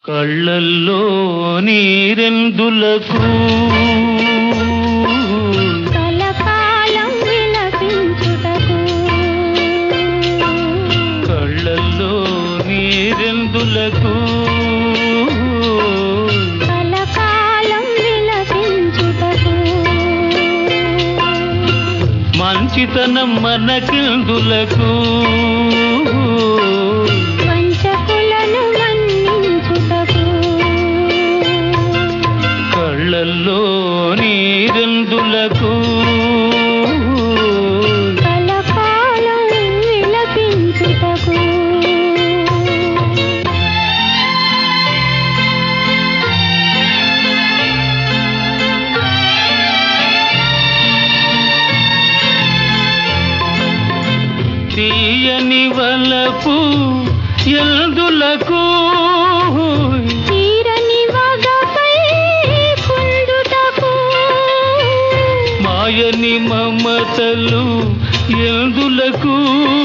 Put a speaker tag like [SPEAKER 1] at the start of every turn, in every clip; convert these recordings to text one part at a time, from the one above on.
[SPEAKER 1] కళ్ళల్లో నీరెందులకు
[SPEAKER 2] కలకాలం విలపించుటకు
[SPEAKER 1] కళ్ళల్లో నీరెందులకు
[SPEAKER 2] కలకాలం విలపించుటకు
[SPEAKER 1] మంచితనం మనకెందులకు
[SPEAKER 2] వంచకులను మన్నించుటకు
[SPEAKER 1] కళ్ళల్లో నీరెందులకు
[SPEAKER 2] కలకాలం విలపించుటకు
[SPEAKER 1] తీయని వలపు ఎందులకు
[SPEAKER 2] తీరని వగపై కుందుటకు
[SPEAKER 1] మాయని మమతలు ఎందులకు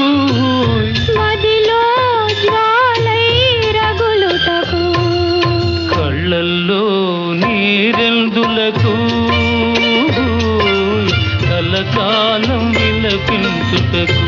[SPEAKER 2] మదిలో జ్వాలై రగులుటకు
[SPEAKER 1] కళ్ళల్లో నీరెందులకు కలకాలం విలపించుటకు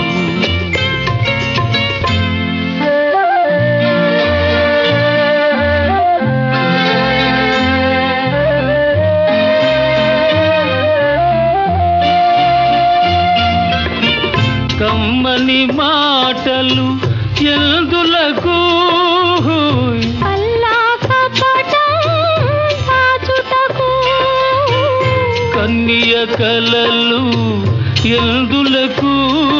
[SPEAKER 1] కమ్మని మాటలు ఎందులకు
[SPEAKER 2] అల్లా కపటం దాచుటకు
[SPEAKER 1] కన్య కలలు ఎందులకు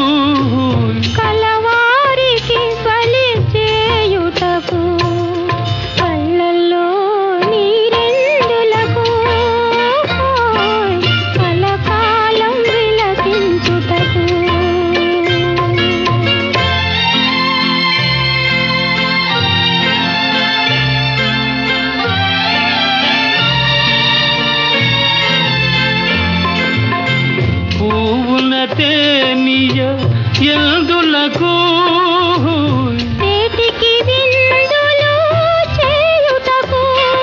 [SPEAKER 2] కలవారికి బలి చేయుటకు కళ్ళల్లో నీరెందులకు కలకాలం విలపించుటకు
[SPEAKER 1] పువ్వున తేనియ ఎందులకు
[SPEAKER 2] చేతికి విందులు చేయుటకు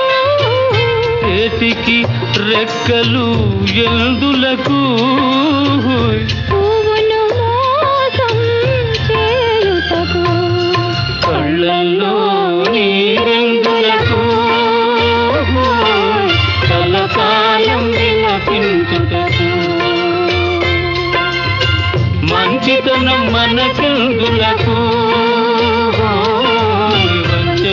[SPEAKER 1] చేతికి రెక్కలు ఎందులకు
[SPEAKER 2] పువ్వును మోసం చేయుటకు
[SPEAKER 1] కళ్ళల్లో నీరెందులకు కలకాలం విలపించుటకు మంచితనం మనకెందులకు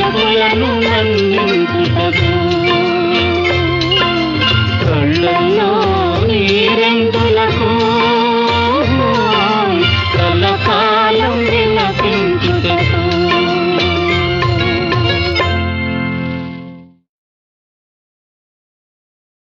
[SPEAKER 1] వంచకులను మన్నించుటకు కళ్ళల్లో